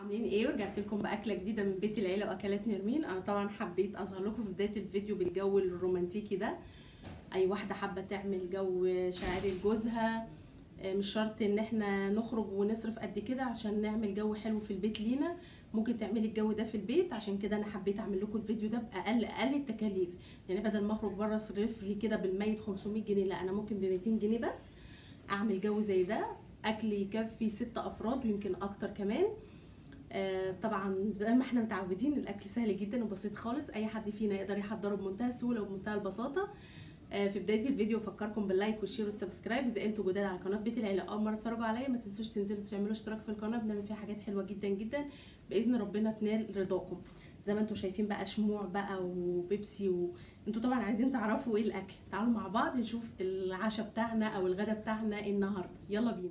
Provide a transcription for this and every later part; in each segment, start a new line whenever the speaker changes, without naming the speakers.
عاملين ايه ورجعت لكم باكله جديده من بيت العيله واكلات نرمين انا طبعا حبيت اظهر لكم في بدايه الفيديو بالجو الرومانتيكي ده اي واحده حابه تعمل جو شاعري لجوزها آه، مش شرط ان احنا نخرج ونصرف قد كده عشان نعمل جو حلو في البيت لينا ممكن تعملي الجو ده في البيت عشان كده انا حبيت اعمل لكم الفيديو ده باقل اقل التكاليف يعني بدل ما اخرج بره اصرف لي كده بالميت 500 جنيه لا انا ممكن ب 200 جنيه بس اعمل جو زي ده اكل يكفي ست افراد ويمكن اكتر كمان آه، طبعا زي ما احنا متعودين الاكل سهل جدا وبسيط خالص اي حد فينا يقدر يحضره بمنتهى السهوله وبمنتهى البساطه آه، في بدايه الفيديو افكركم باللايك والشير والسبسكرايب اذا انتوا جداد على قناه بيت العيله اول مره تتفرجوا عليا ما تنسوش تنزلوا تعملوا اشتراك في القناه بنعمل فيها حاجات حلوه جدا جدا باذن ربنا تنال رضاكم زي ما انتوا شايفين بقى شموع بقى وبيبسي و... انتوا طبعا عايزين تعرفوا ايه الاكل تعالوا مع بعض نشوف العشاء بتاعنا او الغدا بتاعنا إيه النهارده يلا بينا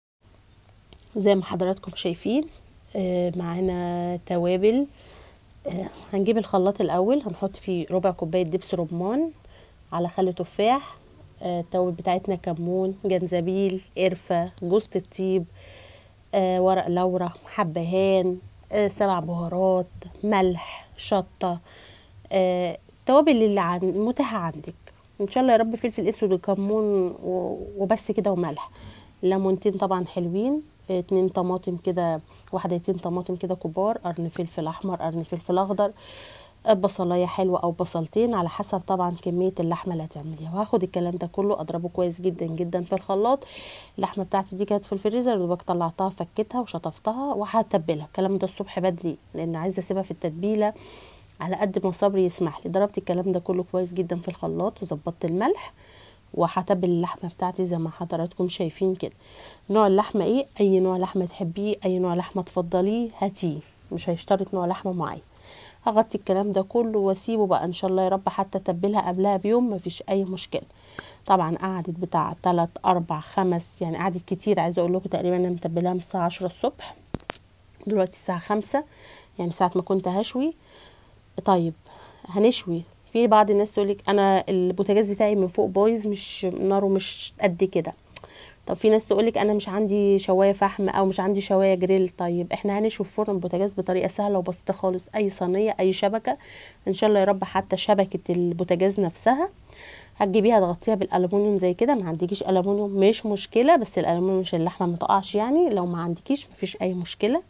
زي ما حضراتكم شايفين آه، معانا توابل آه، هنجيب الخلاط الاول هنحط فيه ربع كوبايه دبس رمان على خل تفاح آه، التوابل بتاعتنا كمون جنزبيل قرفه جوز الطيب آه، ورق لورا حبهان آه، سبع بهارات ملح شطه آه، التوابل اللي عن متاحه عندك ان شاء الله يا رب فلفل اسود وكمون و- وبس كده وملح ليمونتين طبعا حلوين اتنين طماطم كده واحدتين طماطم كده كبار قرن فلفل احمر قرن فلفل اخضر بصلايه حلوه او بصلتين على حسب طبعا كميه اللحمه اللي هتعمليها وهاخد الكلام ده كله اضربه كويس جدا جدا في الخلاط اللحمه بتاعتي دي كانت في الفريزر دوبك طلعتها فكيتها وشطفتها وهتبلها الكلام ده الصبح بدري لان عايزه اسيبها في التتبيله على قد ما صبري يسمح لي ضربت الكلام ده كله كويس جدا في الخلاط وظبطت الملح وهتبل اللحمه بتاعتي زي ما حضراتكم شايفين كده نوع اللحمه ايه اي نوع لحمه تحبيه اي نوع لحمه تفضليه هاتيه مش هيشترط نوع لحمه معين هغطي الكلام ده كله واسيبه بقى ان شاء الله يا رب حتى اتبلها قبلها بيوم مفيش اي مشكله طبعا قعدت بتاع 3 4 5 يعني قعدت كتير عايزه اقول لكم تقريبا انا متبلاها من الساعه 10 الصبح دلوقتي الساعه 5 يعني ساعه ما كنت هشوي طيب هنشوي في بعض الناس تقول لك انا البوتاجاز بتاعي من فوق بايظ مش ناره مش قد كده طب في ناس تقول لك انا مش عندي شوايه فحم او مش عندي شوايه جريل طيب احنا هنشوي في فرن البوتاجاز بطريقه سهله وبسيطه خالص اي صينيه اي شبكه ان شاء الله يا رب حتى شبكه البوتاجاز نفسها هتجيبيها تغطيها بالالومنيوم زي كده ما عندكيش الومنيوم مش مشكله بس الالومنيوم مش اللحمه ما تقعش يعني لو ما عندكيش مفيش اي مشكله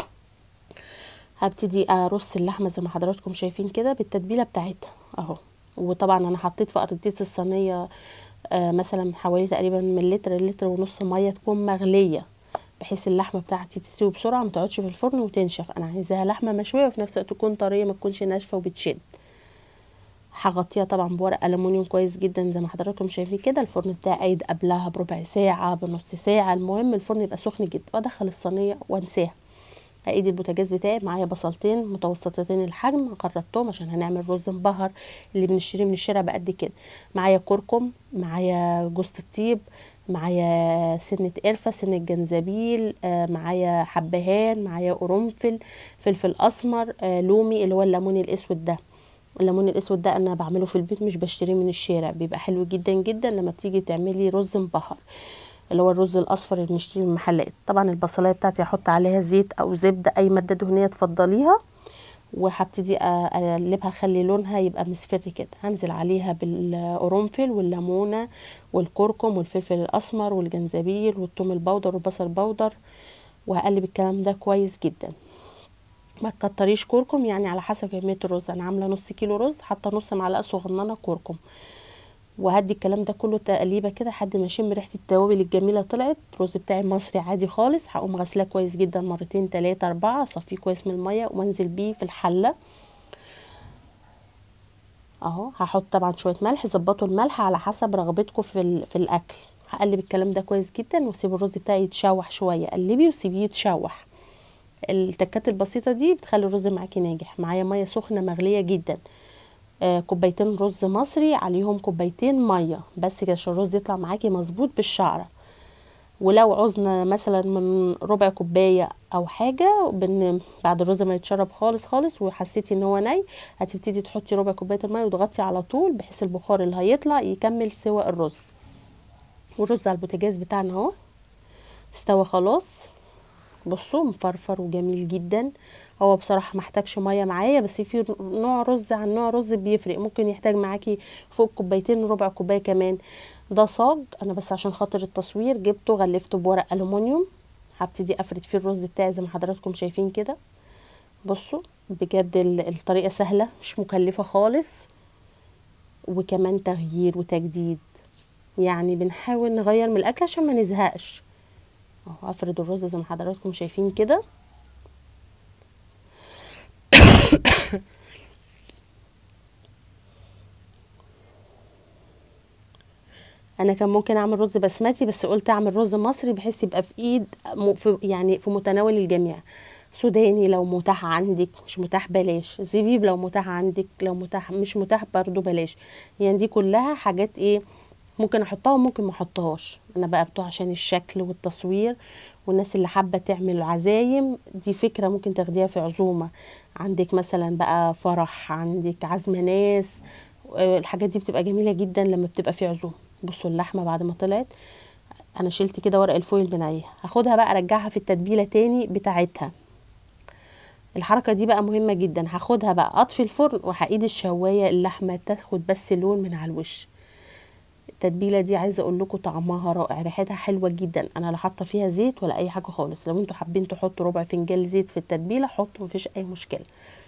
هبتدي ارص اللحمه زي ما حضراتكم شايفين كده بالتتبيله بتاعتها اهو وطبعا انا حطيت في ارضيه الصينيه آه مثلا حوالي تقريبا من لتر لتر ونص ميه تكون مغليه بحيث اللحمه بتاعتي تستوي بسرعه ما تقعدش في الفرن وتنشف انا عايزاها لحمه مشويه وفي نفس الوقت تكون طريه ما تكونش ناشفه وبتشد هغطيها طبعا بورق الومنيوم كويس جدا زي ما حضراتكم شايفين كده الفرن بتاعي قايد قبلها بربع ساعه بنص ساعه المهم الفرن يبقى سخن جدا وادخل الصينيه وانساها هايدي البوتاجاز بتاعي معايا بصلتين متوسطتين الحجم خرطتهم عشان هنعمل رز مبهر اللي بنشتريه من الشارع بقد كده معايا كركم معايا جوز الطيب معايا سنة قرفة سنة جنزبيل آه، معايا حبهان معايا قرنفل فلفل اسمر آه، لومي اللي هو الليمون الاسود ده الليمون الاسود ده انا بعمله في البيت مش بشتريه من الشارع بيبقى حلو جدا جدا لما بتيجي تعملي رز مبهر اللي هو الرز الاصفر اللي بنشتريه من المحلات طبعا البصلايه بتاعتي هحط عليها زيت او زبده اي ماده دهنيه تفضليها وهبتدي اقلبها اخلي لونها يبقى مصفر كده هنزل عليها بالقرنفل والليمونه والكركم والفلفل الاسمر والجنزبيل والثوم البودر والبصل البودر وهقلب الكلام ده كويس جدا ما تكتريش كركم يعني على حسب كميه الرز انا عامله نص كيلو رز حاطه نص معلقه صغننه كركم وهدي الكلام ده كله تقليبه كده لحد ما اشم ريحه التوابل الجميله طلعت الرز بتاعي مصري عادي خالص هقوم غسلاه كويس جدا مرتين تلاتة اربعة اصفيه كويس من الميه وانزل بيه في الحله اهو هحط طبعا شويه ملح ظبطوا الملح على حسب رغبتكم في ال- في الاكل هقلب الكلام ده كويس جدا واسيب الرز بتاعي يتشوح شويه قلبي وسيبيه يتشوح التكات البسيطه دي بتخلي الرز معاكي ناجح معايا ميه سخنه مغليه جدا آه كوبايتين رز مصري عليهم كوبايتين ميه بس كده عشان الرز يطلع معاكي مظبوط بالشعره ولو عوزنا مثلا من ربع كوبايه او حاجه بن بعد الرز ما يتشرب خالص خالص وحسيتي ان هو ني هتبتدي تحطي ربع كوبايه الميه وتغطي على طول بحيث البخار اللي هيطلع يكمل سوى الرز والرز على البوتاجاز بتاعنا اهو استوى خلاص بصوا مفرفر وجميل جدا هو بصراحه محتاجش ميه معايا بس في نوع رز عن نوع رز بيفرق ممكن يحتاج معاكي فوق كوبايتين وربع كوبايه كمان ده صاج انا بس عشان خاطر التصوير جبته غلفته بورق الومنيوم هبتدي افرد فيه الرز بتاعي زي ما حضراتكم شايفين كده بصوا بجد ال- الطريقه سهله مش مكلفه خالص وكمان تغيير وتجديد يعني بنحاول نغير من الاكل عشان ما نزهقش اهو افرد الرز زي ما حضراتكم شايفين كده انا كان ممكن اعمل رز بسمتي بس قلت اعمل رز مصري بحيث يبقى في ايد م- في يعني في متناول الجميع سوداني لو متاح عندك مش متاح بلاش زبيب لو متاح عندك لو متاح مش متاح برضو بلاش يعني دي كلها حاجات ايه ممكن احطها وممكن ما احطهاش انا بقى بتوع عشان الشكل والتصوير والناس اللي حابه تعمل عزايم دي فكره ممكن تاخديها في عزومه عندك مثلا بقى فرح عندك عزم ناس آه، الحاجات دي بتبقى جميله جدا لما بتبقى في عزومه بصوا اللحمه بعد ما طلعت انا شلت كده ورق الفويل من عليها هاخدها بقى ارجعها في التتبيله تاني بتاعتها الحركه دي بقى مهمه جدا هاخدها بقى اطفي الفرن وهقيد الشوايه اللحمه تاخد بس لون من على الوش التتبيله دي عايزه اقول لكم طعمها رائع ريحتها حلوه جدا انا لا حاطه فيها زيت ولا اي حاجه خالص لو انتوا حابين تحطوا ربع فنجان زيت في التتبيله حطوا مفيش اي مشكله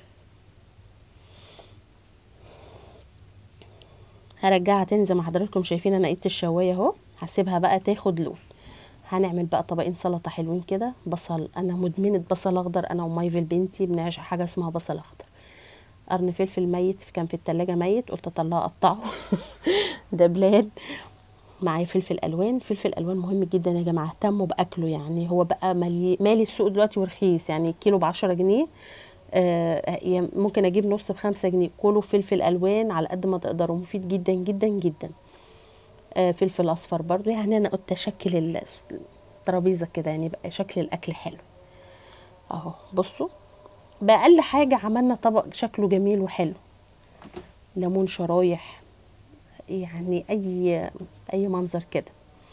هرجعها تاني زي ما حضراتكم شايفين انا قيت الشوايه اهو هسيبها بقى تاخد لون هنعمل بقى طبقين سلطه حلوين كده بصل انا مدمنه بصل اخضر انا ومايفل بنتي بنعشق حاجه اسمها بصل اخضر قرن فلفل ميت كان في التلاجة ميت قلت اطلعه اقطعه دبلان معايا فلفل الوان فلفل الوان مهم جدا يا جماعه اهتموا باكله يعني هو بقى مالي مالي السوق دلوقتي ورخيص يعني كيلو بعشرة جنيه آه يعني ممكن اجيب نص بخمسة جنيه كلوا فلفل الوان على قد ما تقدروا مفيد جدا جدا جدا آه فلفل اصفر برضو يعني انا قلت اشكل ال- الترابيزه كده يعني يبقى شكل الاكل حلو اهو بصوا باقل حاجه عملنا طبق شكله جميل وحلو ليمون شرايح يعني اي اي منظر كده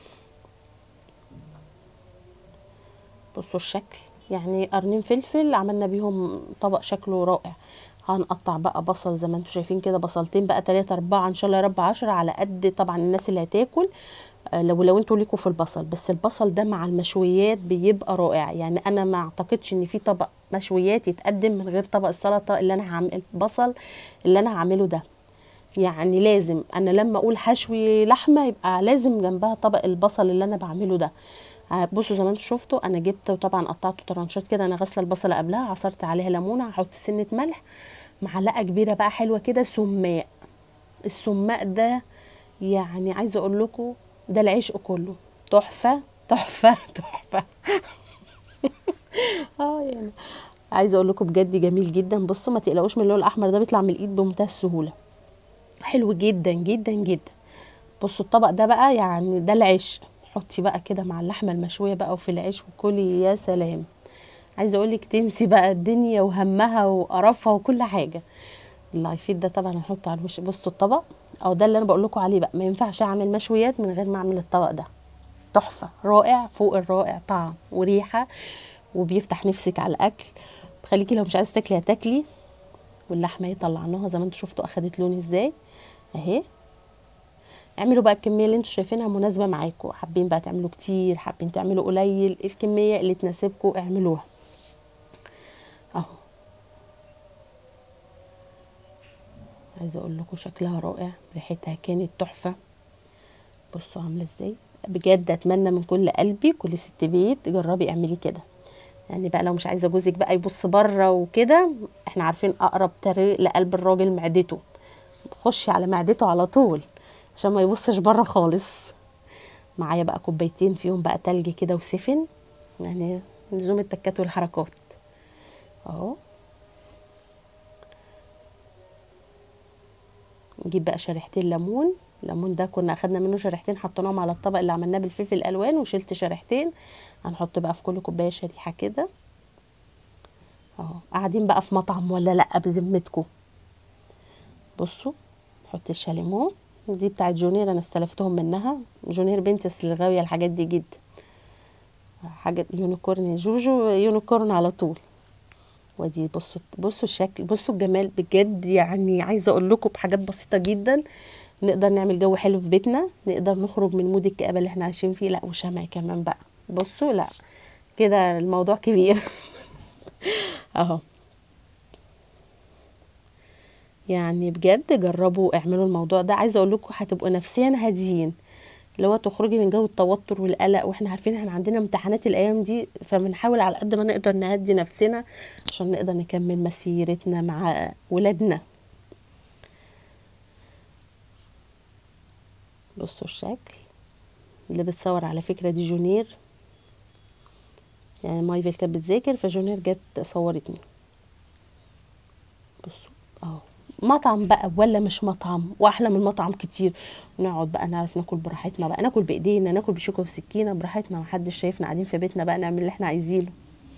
بصوا الشكل يعني قرنين فلفل عملنا بيهم طبق شكله رائع هنقطع بقى بصل زي ما انتم شايفين كده بصلتين بقى تلاتة اربعة ان شاء الله يا رب عشرة على قد طبعا الناس اللي هتاكل آه، لو لو انتوا ليكوا في البصل بس البصل ده مع المشويات بيبقى رائع يعني انا ما اعتقدش ان في طبق مشويات يتقدم من غير طبق السلطه اللي انا هعمل البصل اللي انا هعمله ده يعني لازم انا لما اقول حشوي لحمه يبقى لازم جنبها طبق البصل اللي انا بعمله ده آه، بصوا زي ما انتم شفتوا انا جبت وطبعا قطعته طرنشات كده انا غاسله البصله قبلها عصرت عليها ليمونه هحط سنه ملح معلقه كبيره بقى حلوه كده سماق السماق ده يعني عايزه اقول لكم ده العشق كله تحفه تحفه تحفه اه يعني عايزه اقول لكم بجد جميل جدا بصوا ما تقلقوش من اللون الاحمر ده بيطلع من الايد بمنتهى السهوله حلو جدا جدا جدا بصوا الطبق ده بقى يعني ده العيش حطي بقى كده مع اللحمه المشويه بقى وفي العيش وكلي يا سلام عايزه اقول لك تنسي بقى الدنيا وهمها وقرفها وكل حاجه الله يفيد ده طبعا هنحطه على الوش بصوا الطبق او ده اللي انا بقول لكم عليه بقى ما ينفعش اعمل مشويات من غير ما اعمل الطبق ده تحفه رائع فوق الرائع طعم وريحه وبيفتح نفسك على الاكل بخليكي لو مش عايزه تاكلي هتاكلي واللحمه طلعناها زي ما انتم شفتوا اخدت لون ازاي اهي اعملوا بقى الكميه اللي انتوا شايفينها مناسبه معاكم حابين بقى تعملوا كتير حابين تعملوا قليل الكميه اللي تناسبكم اعملوها اهو عايزه اقول لكم شكلها رائع ريحتها كانت تحفه بصوا عامله ازاي بجد اتمنى من كل قلبي كل ست بيت جربي اعملي كده يعني بقى لو مش عايزه جوزك بقى يبص بره وكده احنا عارفين اقرب طريق لقلب الراجل معدته خشي على معدته على طول عشان ما يبصش بره خالص معايا بقى كوبايتين فيهم بقى تلج كده وسفن يعني لزوم التكات والحركات اهو نجيب بقى شريحتين ليمون الليمون ده كنا اخدنا منه شريحتين حطيناهم على الطبق اللي عملناه بالفلفل الالوان وشلت شريحتين هنحط بقى في كل كوبايه شريحه كده اهو قاعدين بقى في مطعم ولا لا بذمتكم بصوا نحط الشاليمو دي بتاعت جونير انا استلفتهم منها جونير بنتي اصل غاويه الحاجات دي جدا حاجه يونيكورن يا جوجو يونيكورن على طول ودي بصوا بصوا الشكل بصوا الجمال بجد يعني عايزه اقول لكم بحاجات بسيطه جدا نقدر نعمل جو حلو في بيتنا نقدر نخرج من مود الكآبه اللي احنا عايشين فيه لا وشمع كمان بقى بصوا لا كده الموضوع كبير اهو يعني بجد جربوا اعملوا الموضوع ده عايزه اقول لكم هتبقوا نفسيا هاديين اللي هو تخرجي من جو التوتر والقلق واحنا عارفين احنا عندنا امتحانات الايام دي فبنحاول على قد ما نقدر نهدي نفسنا عشان نقدر نكمل مسيرتنا مع ولادنا بصوا الشكل اللي بتصور على فكرة دي جونير يعني مايفل كانت بتذاكر فجونير جت صورتني بصوا اهو مطعم بقى ولا مش مطعم واحلى من مطعم كتير نقعد بقى نعرف ناكل براحتنا بقى ناكل بايدينا ناكل بشوكه وسكينه براحتنا محدش شايفنا قاعدين في بيتنا بقى نعمل اللي احنا عايزينه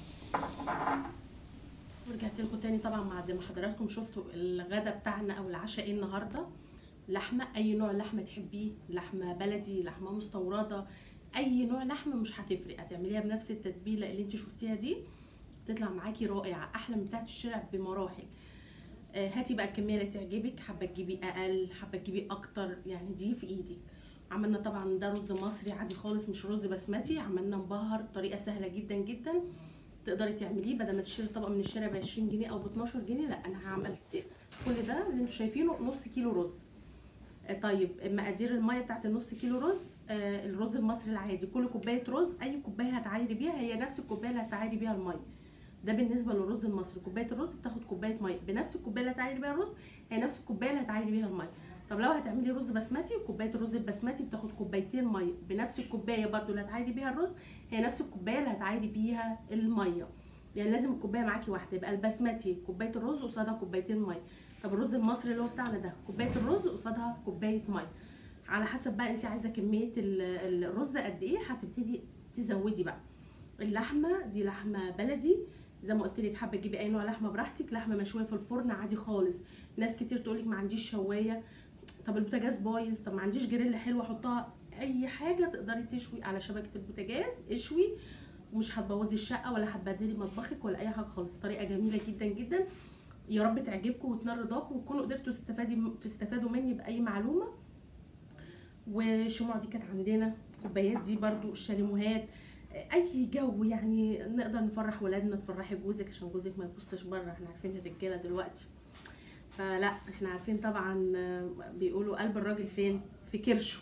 ورجعت لكم تاني طبعا بعد ما حضراتكم شفتوا الغدا بتاعنا او العشاء ايه النهارده لحمه اي نوع لحمه تحبيه لحمه بلدي لحمه مستورده اي نوع لحمه مش هتفرق هتعمليها بنفس التتبيله اللي انت شفتيها دي تطلع معاكي رائعه احلى من بتاعه الشارع بمراحل آه، هاتي بقى الكميه اللي تعجبك حابه تجيبي اقل حابه تجيبي اكتر يعني دي في ايدك عملنا طبعا ده رز مصري عادي خالص مش رز بسمتي عملنا مبهر طريقه سهله جدا جدا تقدري تعمليه بدل ما تشتري طبق من الشارع ب 20 جنيه او ب 12 جنيه لا انا عملت كل ده اللي انتوا شايفينه نص كيلو رز آه، طيب مقادير الميه بتاعت النص كيلو رز آه، الرز المصري العادي كل كوبايه رز اي كوبايه هتعايري بيها هي نفس الكوبايه اللي هتعايري بيها الميه ده بالنسبه للرز المصري كوبايه الرز بتاخد كوبايه ميه بنفس الكوبايه اللي هتعايري بيها الرز هي نفس الكوبايه اللي هتعايري بيها الميه طب لو هتعملي رز بسمتي كوبايه الرز البسمتي بتاخد كوبايتين ميه بنفس الكوبايه برضو اللي هتعايري بيها الرز هي نفس الكوبايه اللي هتعايري بيها الميه يعني لازم الكوبايه معاكي واحده يبقى البسمتي كوبايه الرز قصادها كوبايتين ميه طب الرز المصري اللي هو بتاعنا ده كوبايه الرز قصادها كوبايه ميه على حسب بقى انت عايزه كميه ال- الرز قد ايه هتبتدي تزودي بقى اللحمه دي لحمه بلدي زي ما قلت لك حابه تجيبي اي نوع لحمه براحتك لحمه مشويه في الفرن عادي خالص ناس كتير تقولك ما عنديش شوايه طب البوتاجاز بايظ طب ما عنديش جريل حلو احطها اي حاجه تقدري تشوي على شبكه البوتاجاز اشوي ومش هتبوظي الشقه ولا هتبهدلي مطبخك ولا اي حاجه خالص طريقه جميله جدا جدا يا رب تعجبكم وتنال رضاكم وتكونوا قدرتوا تستفادي تستفادوا مني باي معلومه والشموع دي كانت عندنا الكوبايات دي برضو الشاليموهات اي جو يعني نقدر نفرح ولادنا تفرحي جوزك عشان جوزك ما يبصش بره احنا عارفين الرجاله دلوقتي فلا احنا عارفين طبعا آه، بيقولوا قلب الراجل فين في كرشه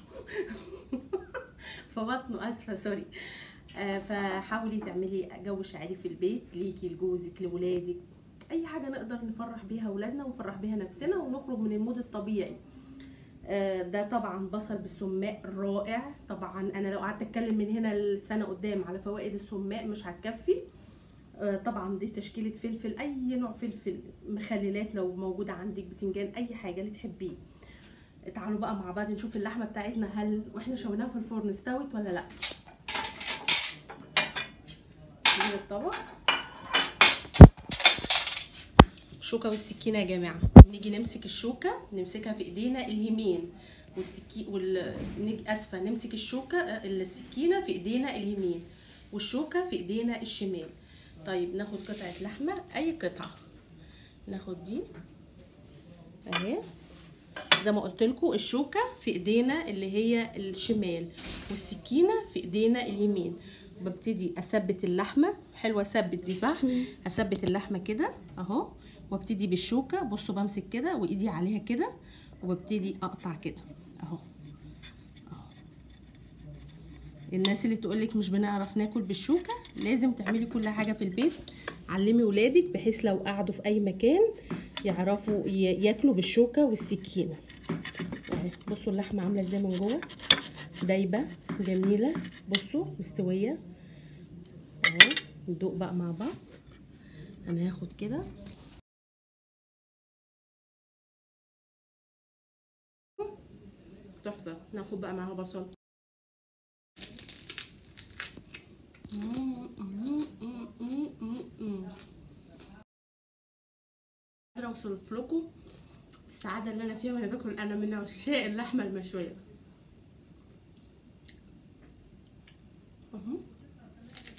في بطنه اسفه سوري آه، فحاولي تعملي جو شعري في البيت ليكي لجوزك لولادك اي حاجه نقدر نفرح بيها ولادنا ونفرح بيها نفسنا ونخرج من المود الطبيعي آه، ده طبعا بصل بالسماق رائع طبعا انا لو قعدت اتكلم من هنا لسنه قدام على فوائد السماق مش هتكفي آه، طبعا دي تشكيله فلفل اي نوع فلفل مخللات لو موجوده عندك بتنجان اي حاجه اللي تحبيه تعالوا بقى مع بعض نشوف اللحمه بتاعتنا هل واحنا شويناها في الفرن استوت ولا لا نجيب الطبق الشوكه والسكينه يا جماعه نيجي نمسك الشوكه نمسكها في ايدينا اليمين والسكي وال نيجي اسفه نمسك الشوكه آه، السكينه في ايدينا اليمين والشوكه في ايدينا الشمال طيب ناخد قطعه لحمه اي قطعه ناخد دي اهي زي ما قلت لكم الشوكه في ايدينا اللي هي الشمال والسكينه في ايدينا اليمين ببتدي اثبت اللحمه حلوه اثبت دي صح اثبت اللحمه كده اهو وابتدي بالشوكه بصوا بمسك كده وايدي عليها كده وببتدي اقطع كده اهو اهو الناس اللي تقولك مش بنعرف ناكل بالشوكه لازم تعملي كل حاجه في البيت علمي ولادك بحيث لو قعدوا في اي مكان يعرفوا ي- ياكلوا بالشوكه والسكينه اهي بصوا اللحمه عامله ازاي من جوه دايبه جميله بصوا مستويه اهو ندوق بقى مع بعض انا هاخد كده تحفه ناخد بقى معاها بصل مم، مم، مم، مم، مم، مم. قادره اوصف لكم السعاده اللي انا فيها وانا باكل انا من عشاق اللحمه المشويه اهو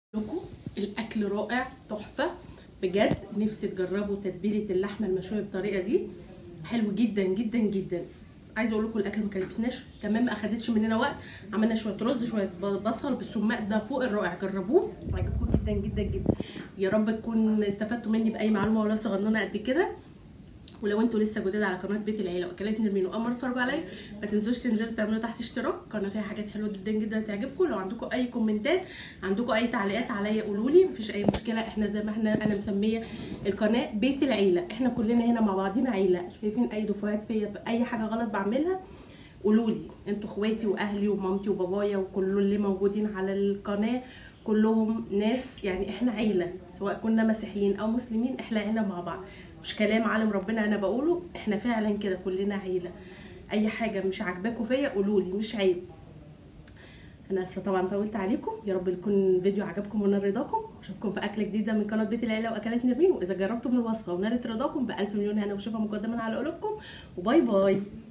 لكم الاكل رائع تحفه بجد نفسي تجربوا تتبيله اللحمه المشويه بالطريقه دي حلو جدا جدا جدا عايزه اقول لكم الاكل ما كلفناش كمان ما اخدتش مننا وقت عملنا شويه رز شويه بصل بالسماق ده فوق الرائع جربوه وعجبكم جدا جدا جدا يا رب تكون استفدتوا مني باي معلومه ولو صغننه قد كده ولو انتوا لسه جداد على قناه بيت العيله واكلات نرمين واول مره تتفرجوا عليا ما تنسوش تنزلوا تعملوا تحت اشتراك قناه فيها حاجات حلوه جدا جدا تعجبكم لو عندكم اي كومنتات عندكم اي تعليقات عليا قولوا لي مفيش اي مشكله احنا زي ما احنا انا مسميه القناه بيت العيله احنا كلنا هنا مع بعضينا عيله شايفين اي دفوات فيا في اي حاجه غلط بعملها قولوا لي انتوا اخواتي واهلي ومامتي وبابايا وكل اللي موجودين على القناه كلهم ناس يعني احنا عيله سواء كنا مسيحيين او مسلمين احنا عيله مع بعض مش كلام عالم ربنا انا بقوله احنا فعلا كده كلنا عيله اي حاجه مش عاجباكم فيا قولوا لي مش عيب انا اسفه طبعا طولت عليكم يا رب يكون الفيديو عجبكم ونال رضاكم اشوفكم في اكله جديده من قناه بيت العيله واكلات نرمين واذا جربتم الوصفه ونالت رضاكم بالف مليون هنا وشوفها مقدما على قلوبكم وباي باي